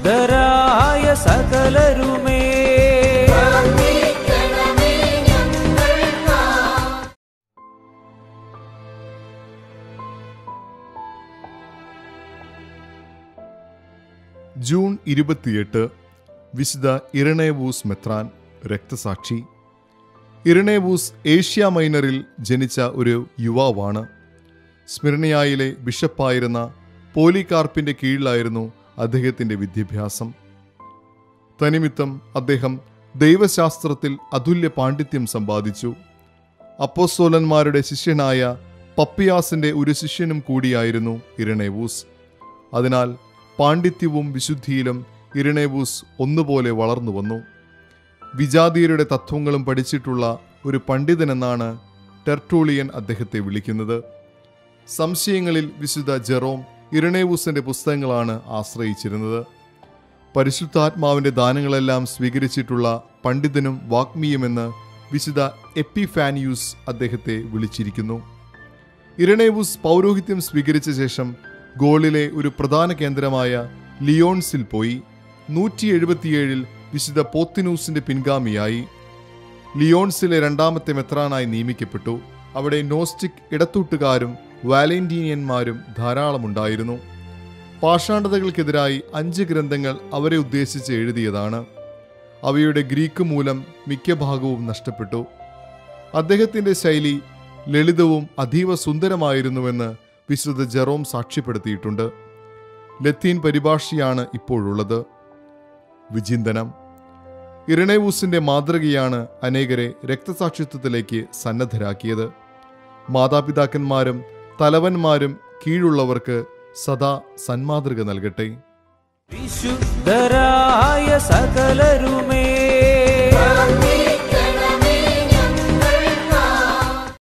വിശുദ്ധരായ സകലരുമേ പ്രാർത്ഥിക്കണമേ ഞങ്ങൾക്കായി ജൂൺ ഇരുപത്തിയെട്ട് വിശുദ്ധ ഇരണേവൂസ് മെത്രാൻ രക്തസാക്ഷി ഇരണേവൂസ് ഏഷ്യ മൈനറിൽ ജനിച്ച ഒരു യുവാവാണ് സ്മിർണിയായിലെ ബിഷപ്പായിരുന്ന പോലികാർപ്പിന്റെ കീഴിലായിരുന്നു അദ്ദേഹത്തിന്റെ വിദ്യാഭ്യാസം തനിമിത്തം അദ്ദേഹം ദൈവശാസ്ത്രത്തിൽ അതുല്യ പാണ്ഡിത്യം സമ്പാദിച്ചു അപ്പോസ്തോലന്മാരുടെ ശിഷ്യനായ പപ്പിയാസിന്റെ ഒരു ശിഷ്യനും കൂടിയായിരുന്നു ഇരണേവൂസ് അതിനാൽ പാണ്ഡിത്യവും വിശുദ്ധിയിലും ഇരണേവൂസ് ഒന്നുപോലെ വളർന്നു വന്നു വിജാതീയരുടെ തത്വങ്ങളും പഠിച്ചിട്ടുള്ള ഒരു പണ്ഡിതനെന്നാണ് ടെർട്ടൂളിയൻ അദ്ദേഹത്തെ വിളിക്കുന്നത് സംശയങ്ങളിൽ വിശുദ്ധ ജെറോം ഇരണേവൂസിന്റെ പുസ്തകങ്ങളാണ് ആശ്രയിച്ചിരുന്നത് പരിശുദ്ധാത്മാവിന്റെ ദാനങ്ങളെല്ലാം സ്വീകരിച്ചിട്ടുള്ള പണ്ഡിതനും വാഗ്മിയുമെന്ന് വിശുദ്ധ എപ്പിഫാനിയൂസ് അദ്ദേഹത്തെ വിളിച്ചിരിക്കുന്നു ഇരണേവൂസ് പൗരോഹിത്യം സ്വീകരിച്ച ശേഷം ഗോളിലെ ഒരു പ്രധാന കേന്ദ്രമായ ലിയോൺസിൽ പോയി നൂറ്റി എഴുപത്തിയേഴിൽ വിശുദ്ധ പോത്തിനൂസിന്റെ പിൻഗാമിയായി ലിയോൺസിലെ രണ്ടാമത്തെ മെത്രാനായി നിയമിക്കപ്പെട്ടു അവിടെ നോസ്റ്റിക് ഇടത്തൂട്ടുകാരും വാലന്റീനിയന്മാരും ധാരാളമുണ്ടായിരുന്നു പാഷാണ്ഡതകൾക്കെതിരായി അഞ്ച് ഗ്രന്ഥങ്ങൾ അവരെ ഉദ്ദേശിച്ച് എഴുതിയതാണ് അവയുടെ ഗ്രീക്ക് മൂലം മിക്ക ഭാഗവും നഷ്ടപ്പെട്ടു അദ്ദേഹത്തിന്റെ ശൈലി ലളിതവും അതീവ സുന്ദരമായിരുന്നുവെന്ന് വിശുദ്ധ ജെറോം സാക്ഷ്യപ്പെടുത്തിയിട്ടുണ്ട് ലത്തീൻ പരിഭാഷയാണ് ഇപ്പോഴുള്ളത് വിചിന്തനം ഇരണേവൂസിന്റെ മാതൃകയാണ് അനേകരെ രക്തസാക്ഷിത്വത്തിലേക്ക് സന്നദ്ധരാക്കിയത് മാതാപിതാക്കന്മാരും തലവന്മാരും കീഴുള്ളവർക്ക് സദാ സന്മാതൃക നൽകട്ടെ വിശുദ്ധരായ സകലരുമേ